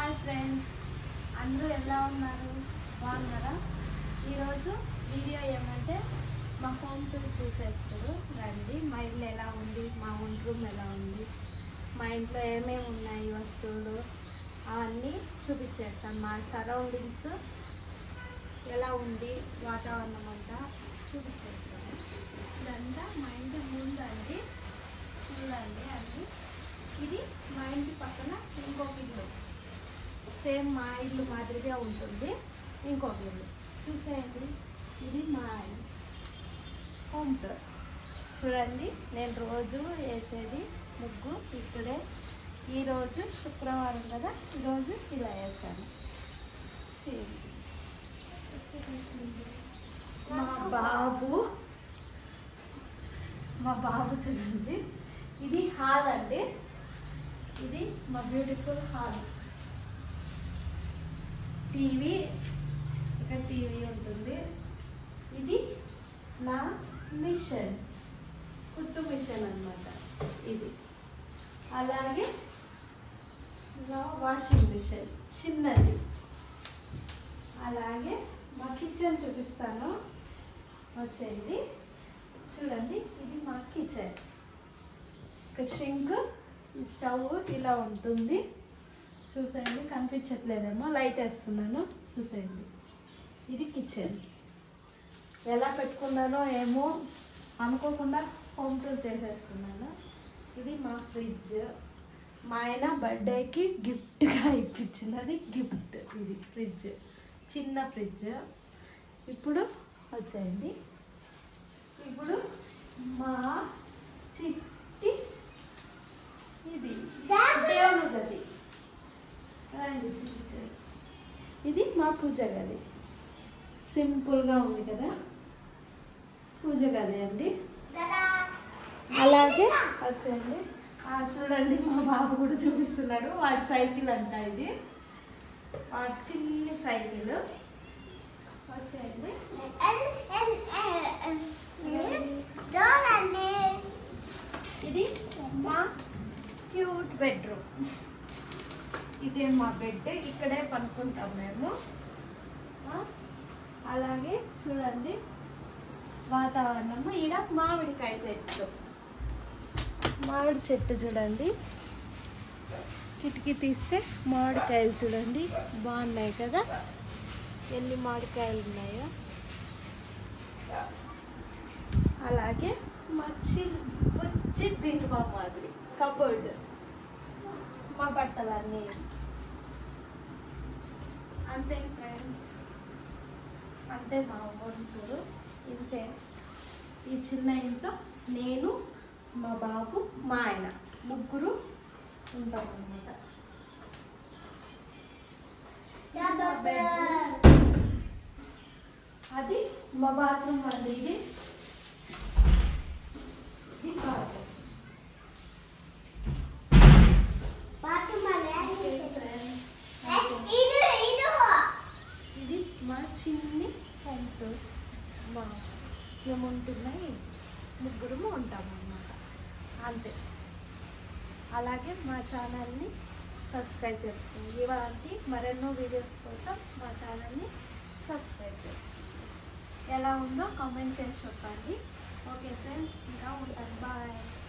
Hi friends అందరూ ఎలా ఉన్నారు బాగున్నారా ఈరోజు వీడియో ఏమంటే మా హోమ్ టూర్ చూసేస్తారు రండి మా ఇల్లు ఎలా ఉంది మా వంట రూమ్ ఎలా ఉంది మా ఇంట్లో ఏమేమి ఉన్నాయి వస్తువులు అవన్నీ చూపించేస్తాను మా సరౌండింగ్స్ ఎలా ఉంది వాతావరణం అంతా చూపించేస్తాను ఇదంతా మా ఇంటి ముందండి చూడండి అండి ఇది మా ఇంటి పక్కన ఇంకొక ఇల్లు సేమ్ మా ఇల్లు మాదిరిగా ఉంటుంది ఇంకొక ఇల్లు చూసేయండి ఇది మా హోమ్ టూర్ చూడండి నేను రోజు వేసేది ముగ్గు ఇక్కడే ఈరోజు శుక్రవారం కదా ఈరోజు ఇలా వేసాను చేయండి. మా బాబు మా బాబు చూడండి ఇది హాల్ అండి ఇది మా బ్యూటిఫుల్ హాల్ టీవీ ఇక్కడ టీవీ ఉంటుంది ఇది నా మిషన్ కుట్టు మిషన్ అన్నమాట ఇది అలాగే నా వాషింగ్ మిషన్ చిన్నది అలాగే మా కిచెన్ చూపిస్తాను వచ్చేయండి చూడండి ఇది మా కిచెన్ ఇక్కడ షింక్ స్టవ్ ఇలా ఉంటుంది చూసేయండి కనిపించట్లేదేమో లైట్ వేస్తున్నాను చూసేయండి ఇది కిచెన్ ఎలా పెట్టుకున్నానో ఏమో అనుకోకుండా హోమ్ టూర్ చేసేస్తున్నాను ఇది మా ఫ్రిడ్జ్ మా ఆయన బర్త్డేకి గిఫ్ట్గా ఇప్పించినది గిఫ్ట్ ఇది ఫ్రిడ్జ్ చిన్న ఫ్రిడ్జ్ ఇప్పుడు వచ్చేయండి ఇప్పుడు మా చిట్టి ఇది దేవుని గది రండి చూపించండి ఇది మా పూజ గది సింపుల్గా ఉంది కదా పూజ గది అండి అలాగే వచ్చండి ఆ, చూడండి మా బాబు కూడా చూపిస్తున్నాడు వాడి సైకిల్ అంట ఇది వాడి చిన్ని సైకిల్ వచ్చేయండి ఇది మా క్యూట్ బెడ్రూమ్ ఇదే మా బెడ్ ఇక్కడే పనుకుంటాం మేము ఆ, అలాగే చూడండి వాతావరణము ఈడ మామిడికాయ చెట్టు మామిడి చెట్టు చూడండి కిటికీ తీస్తే మామిడికాయలు చూడండి బాగున్నాయి కదా ఎన్ని మామిడికాయలు ఉన్నాయో అలాగే మా చిన్ వచ్చి బీరువా మాదిరి కబోర్డ్ మా బట్టలన్నీ అంతే ఫ్రెండ్స్ అంతే మా వంటలు ఇంతే ఈ చిన్న ఇంట్లో నేను మా బాబు మా ఆయన ముగ్గురు ఉంటాం అనమాట అది మా బాత్రూమ్ అండి ఇది ఇది బాత్రూమ్ ఇది మా చిన్ని హోమ్ మా మేము ఉంటున్నాయి ముగ్గురము ఉంటాము అన్నమాట అంతే అలాగే మా ఛానల్ని సబ్స్క్రైబ్ చేసుకోండి ఇలాంటి మరెన్నో వీడియోస్ కోసం మా ఛానల్ని సబ్స్క్రైబ్ చేసుకోండి ఎలా ఉందో కామెంట్ చేసి చెప్పండి ఓకే ఫ్రెండ్స్ ఇంకా ఉంటాను బాయ్